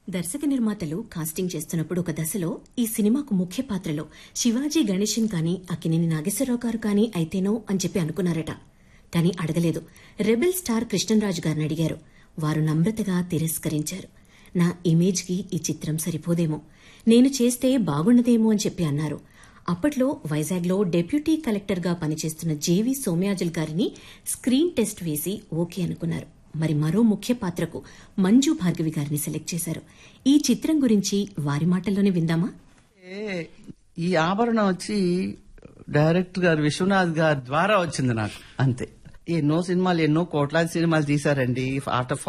దర్శక నిర్మాతలు కాస్టింగ్ చేస్తున్నప్పుడు ఒక దశలో ఈ సినిమాకు ముఖ్య పాత్రలో శివాజీ గణేశన్ కానీ అక్కినేని నాగేశ్వరరావు గారు కానీ అయితేనో అని చెప్పి అనుకున్నారట కానీ అడగలేదు రెబెల్ స్టార్ కృష్ణంరాజు గారిని అడిగారు వారు నమ్రతగా తిరస్కరించారు నా ఇమేజ్కి ఈ చిత్రం సరిపోదేమో నేను చేస్తే బాగుండదేమో అని చెప్పి అన్నారు అప్పట్లో వైజాగ్లో డెప్యూటీ కలెక్టర్గా పనిచేస్తున్న జేవి సోమయాజుల్ గారిని స్క్రీన్ టెస్ట్ వేసి ఓకే అనుకున్నారు మరి మరో ముఖ్య పాత్రకు మంజు భార్గవి గారిని సెలెక్ట్ చేశారు ఈ చిత్రం గురించి వారి మాటల్లోనే విందామా ఏ, ఈ ఆభరణం వచ్చి డైరెక్టర్ గారు విశ్వనాథ్ గారి ద్వారా వచ్చింది నాకు అంతే ఎన్నో సినిమాలు ఎన్నో కోట్లాది సినిమాలు తీశారండి ఆఫ్టర్